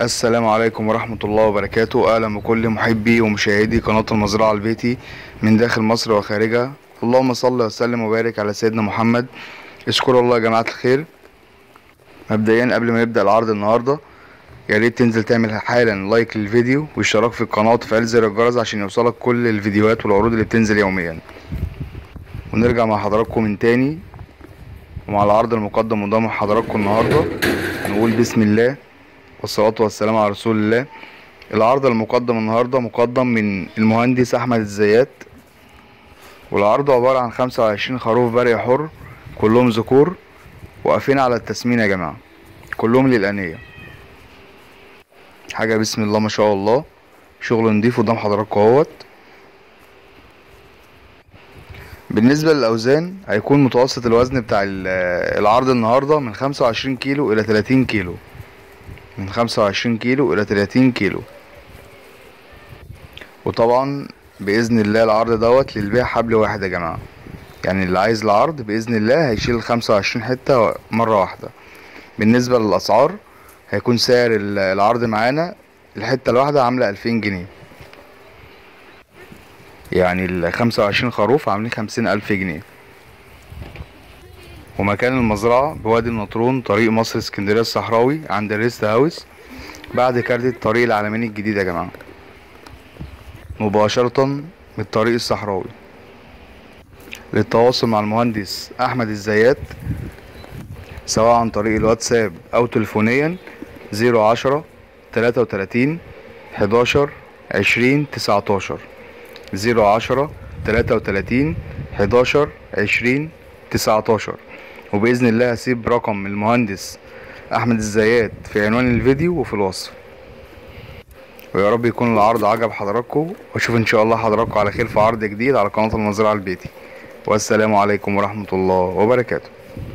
السلام عليكم ورحمة الله وبركاته أهلا بكل محبي ومشاهدي قناة المزرعة البيتي من داخل مصر وخارجها اللهم صل وسلم وبارك على سيدنا محمد اشكروا الله يا جماعة الخير مبدئيا قبل ما نبدأ العرض النهاردة يا ريت تنزل تعمل حالا لايك للفيديو واشتراك في القناة وتفعيل زر الجرس عشان يوصلك كل الفيديوهات والعروض اللي بتنزل يوميا ونرجع مع حضراتكم من تاني ومع العرض المقدم قدام حضراتكم النهاردة نقول بسم الله والصلاة والسلام على رسول الله العرض المقدم النهاردة مقدم من المهندس أحمد الزيات والعرض عبارة عن خمسة وعشرين خروف بري حر كلهم ذكور واقفين على التسمين يا جماعة كلهم للأنية حاجة بسم الله ما شاء الله شغل نضيف قدام حضراتكم اهوت بالنسبة للأوزان هيكون متوسط الوزن بتاع ال- العرض النهاردة من خمسة وعشرين كيلو إلى تلاتين كيلو من خمسة وعشرين كيلو إلى تلاتين كيلو وطبعا بإذن الله العرض دوت للبيع حبل واحد يا جماعة يعني اللي عايز العرض بإذن الله هيشيل خمسة وعشرين حتة مرة واحدة بالنسبة للأسعار هيكون سعر ال- العرض معانا الحتة الواحدة عاملة ألفين جنيه يعني الخمسة وعشرين خروف عاملين خمسين ألف جنيه ومكان المزرعة بوادي النطرون طريق مصر اسكندرية الصحراوي عند الريست هاوس بعد كارت الطريق العالمين الجديد يا جماعة مباشرة من الطريق الصحراوي للتواصل مع المهندس أحمد الزيات سواء عن طريق الواتساب أو تليفونيا زيرو عشرة تلاتة وتلاتين حداشر عشرين تسعتاشر زيرو عشرة تلاتة وتلاتين حداشر عشرين تسعتاشر وبإذن الله هسيب رقم المهندس أحمد الزيات في عنوان الفيديو وفي الوصف ويا رب يكون العرض عجب حضراتكم واشوف ان شاء الله حضراتكم على خير في عرض جديد على قناة المزرعة البيتي والسلام عليكم ورحمة الله وبركاته